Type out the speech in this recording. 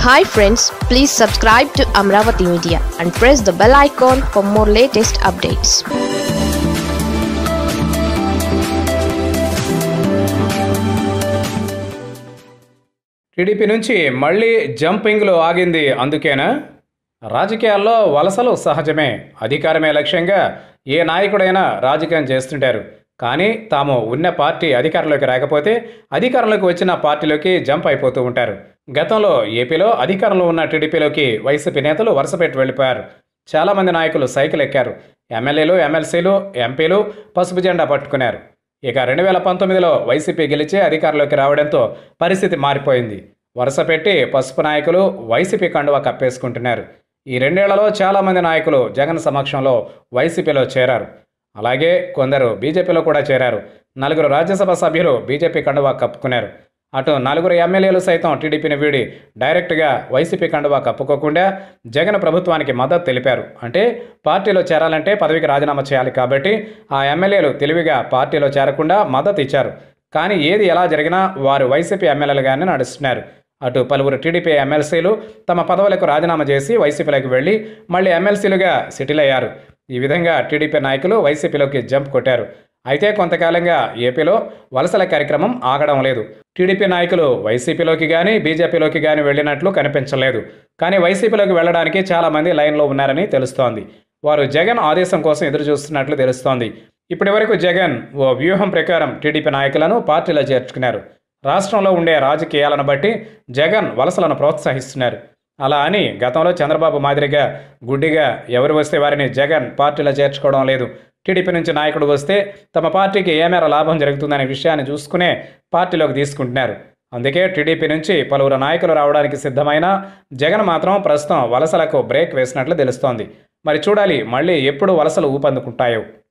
hi friends please subscribe to Amaravati media and press the bell icon for more latest updates TDP నుంచి మళ్ళీ జంపింగ్లు ఆగింది అందుకేనా రాజకీయాల్లో వలసలు సహజమే అధికారమే లక్ష్యంగా ఏ నాయకుడైనా రాజకీయం చేస్తుంటారు కానీ తాము ఉన్న పార్టీ అధికారంలోకి రాకపోతే అధికారంలోకి వచ్చిన పార్టీలోకి జంప్ అయిపోతూ ఉంటారు గతంలో ఏపీలో అధికారంలో ఉన్న టీడీపీలోకి వైసీపీ నేతలు వరుసపెట్టి వెళ్ళిపోయారు చాలామంది నాయకులు సైకిల్ ఎక్కారు ఎమ్మెల్యేలు ఎమ్మెల్సీలు ఎంపీలు పసుపు జెండా పట్టుకున్నారు ఇక రెండు వేల పంతొమ్మిదిలో వైసీపీ గెలిచి అధికారంలోకి రావడంతో పరిస్థితి మారిపోయింది వరుస పెట్టి పసుపు నాయకులు వైసీపీ కండువా కప్పేసుకుంటున్నారు ఈ రెండేళ్లలో చాలామంది నాయకులు జగన్ సమక్షంలో వైసీపీలో చేరారు అలాగే కొందరు బీజేపీలో కూడా చేరారు నలుగురు రాజ్యసభ సభ్యులు బీజేపీ కండువా కప్పుకున్నారు అటు నలుగురు ఎమ్మెల్యేలు సైతం టీడీపీని వీడి డైరెక్ట్గా వైసీపీ కండువా కప్పుకోకుండా జగన్ ప్రభుత్వానికి మద్దతు తెలిపారు అంటే పార్టీలో చేరాలంటే పదవికి రాజీనామా చేయాలి కాబట్టి ఆ ఎమ్మెల్యేలు తెలివిగా పార్టీలో చేరకుండా మద్దతు ఇచ్చారు కానీ ఏది ఎలా జరిగినా వారు వైసీపీ ఎమ్మెల్యేలుగానే నడుస్తున్నారు అటు పలువురు టీడీపీ ఎమ్మెల్సీలు తమ పదవులకు రాజీనామా చేసి వైసీపీలోకి వెళ్ళి మళ్ళీ ఎమ్మెల్సీలుగా సెటిల్ అయ్యారు ఈ విధంగా టీడీపీ నాయకులు వైసీపీలోకి జంప్ కొట్టారు అయితే కొంతకాలంగా ఏపీలో వలసల కార్యక్రమం ఆగడం లేదు టీడీపీ నాయకులు వైసీపీలోకి కానీ బీజేపీలోకి కానీ వెళ్ళినట్లు కనిపించలేదు కానీ వైసీపీలోకి వెళ్ళడానికి చాలామంది లైన్లో ఉన్నారని తెలుస్తోంది వారు జగన్ ఆదేశం కోసం ఎదురు చూస్తున్నట్లు తెలుస్తోంది ఇప్పటి వరకు జగన్ ఓ వ్యూహం ప్రకారం టీడీపీ నాయకులను పార్టీలో చేర్చుకున్నారు రాష్ట్రంలో ఉండే రాజకీయాలను బట్టి జగన్ వలసలను ప్రోత్సహిస్తున్నారు అలా అని గతంలో చంద్రబాబు మాదిరిగా గుడ్డిగా ఎవరు వస్తే వారిని జగన్ పార్టీలో చేర్చుకోవడం లేదు టీడీపీ నుంచి నాయకుడు వస్తే తమ పార్టీకి ఏ మేర లాభం జరుగుతుందనే విషయాన్ని చూసుకునే పార్టీలోకి తీసుకుంటున్నారు అందుకే టీడీపీ నుంచి పలువురు నాయకులు రావడానికి సిద్ధమైన జగన్ మాత్రం ప్రస్తుతం వలసలకు బ్రేక్ వేసినట్లు తెలుస్తోంది మరి చూడాలి మళ్ళీ ఎప్పుడు వలసలు ఊపందుకుంటాయో